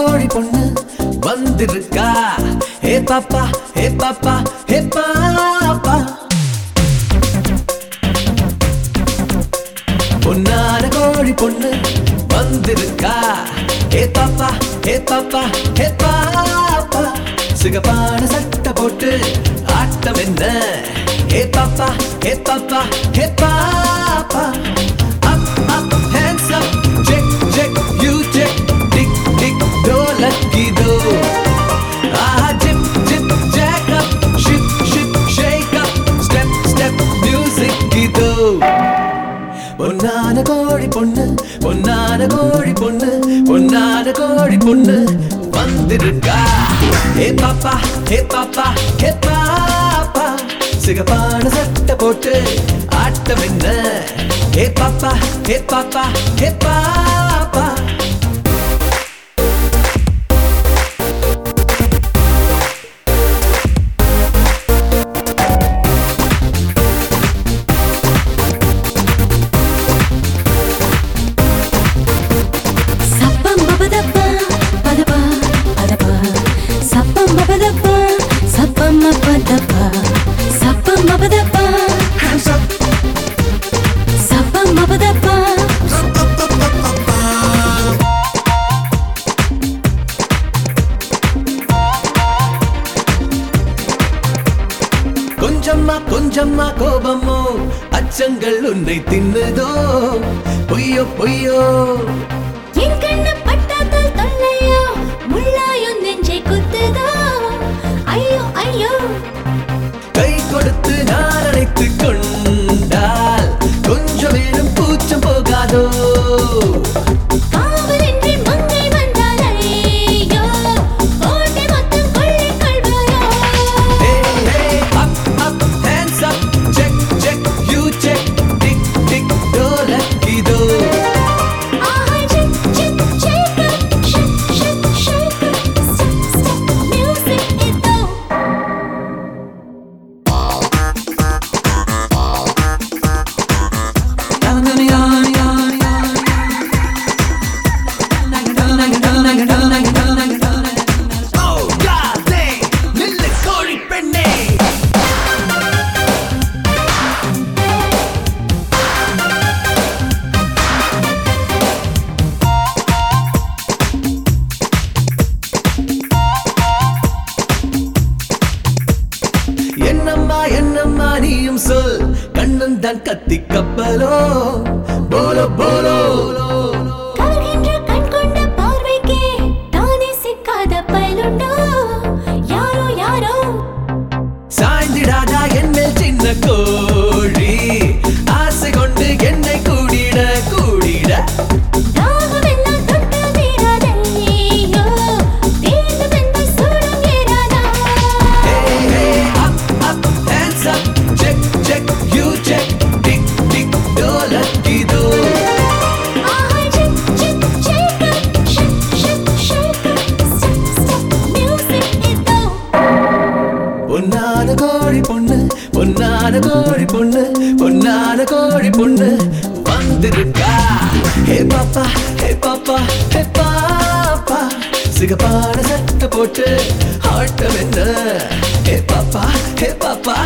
கோழி பொண்ணு வந்திருக்கா ஹே பாப்பா ஹே பாப்பா ஹே பாப்பா பொன்னான கோழி பொண்ணு வந்திருக்கா ஹே பாப்பா ஹே பாப்பா ஹே பாப்பா சிகப்பான சட்டை போட்டு ஆட்டம் என்ன ஹே பாப்பா ஹே பாப்பா ஹே பாப்பா up up hands up check check you check tick tick do lucky do ஆஹா zip zip jack up ship ship shake up step step music இதோ பொன்னான கோழி பொண்ணு பொன்னான கோழி பொண்ணு பொன்னான கோழி பொண்ணு வந்திருக்கா ஹே பாப்பா ஹே பாப்பா ஹே பாப்பா சிகப்பான சட்டை போட்டு ஆட்டம் என்ன ஹே பாப்பா ஹே பாப்பா ஹே பாப்பா சப்பம் பபதப்பா பதப்பா பதப்பா சப்பம் பபதப்பா சப்பம் பதப்பா சப்பம் பபதப்பா சப்பம் பபதப்பா கொஞ்சம்மா கொஞ்சம்மா கோபமோ அச்சங்கள் உன்னை தின்னுதோ பொய்யோ பொய்யோ என் கண்ணு பட்டாத்தால் தொல்லையோ முள்ளாயும் நெஞ்சை குத்துதோ ஐயோ ஐயோ கை கொடுத்து நான் அணைத்துக் கொண்டால் கொஞ்சமேனும் பூச்சம் போகாதோ காவலின்றி மங்கை வந்தால் ஐயோ கோட்டை மொத்தம் கொள்ளை கொள்வாயோ Hey, hey, up, up, hands up, check, check, you check, tick, tick, do lucky do. ஆஹா chick chick shake up shake shake shake up step step music இதோ Oh, God dang, நில்லு கோழி பெண்ணே. என்னம்மா என்னம்மா நீயும் சொல் கண்ணன் தான் கத்தி கப்பலோ போலோ போலோ கவர்கின்ற கண் கொண்ட பார்வைக்கே தானே சிக்காத பயலுண்டோ யாரோ யாரோ சாய்ந்திடாதா என் மேல் சின்ன கோழி ஆசை கொண்டு என்னை கூடிட கூடிட தாகமெல்லாம் தொட்டு தீராதையோ தீர்ந்து வெந்த சூடும் ஏறாதா Hey, hey, up, up, hands up, check, check, you check, tick, tick, do lucky do. ஆஹா chick chick shake up shake shake shake up step step music இதோ பொன்னான கோழி பொண்ணு பொன்னான கோழி பொண்ணு பொன்னான கோழி பொண்ணு வந்திருக்கா ஹே பாப்பா ஹே பாப்பா ஹே பாப்பா சிகப்பான சட்டை போட்டு ஆட்டம் என்ன ஹே பாப்பா ஹே பாப்பா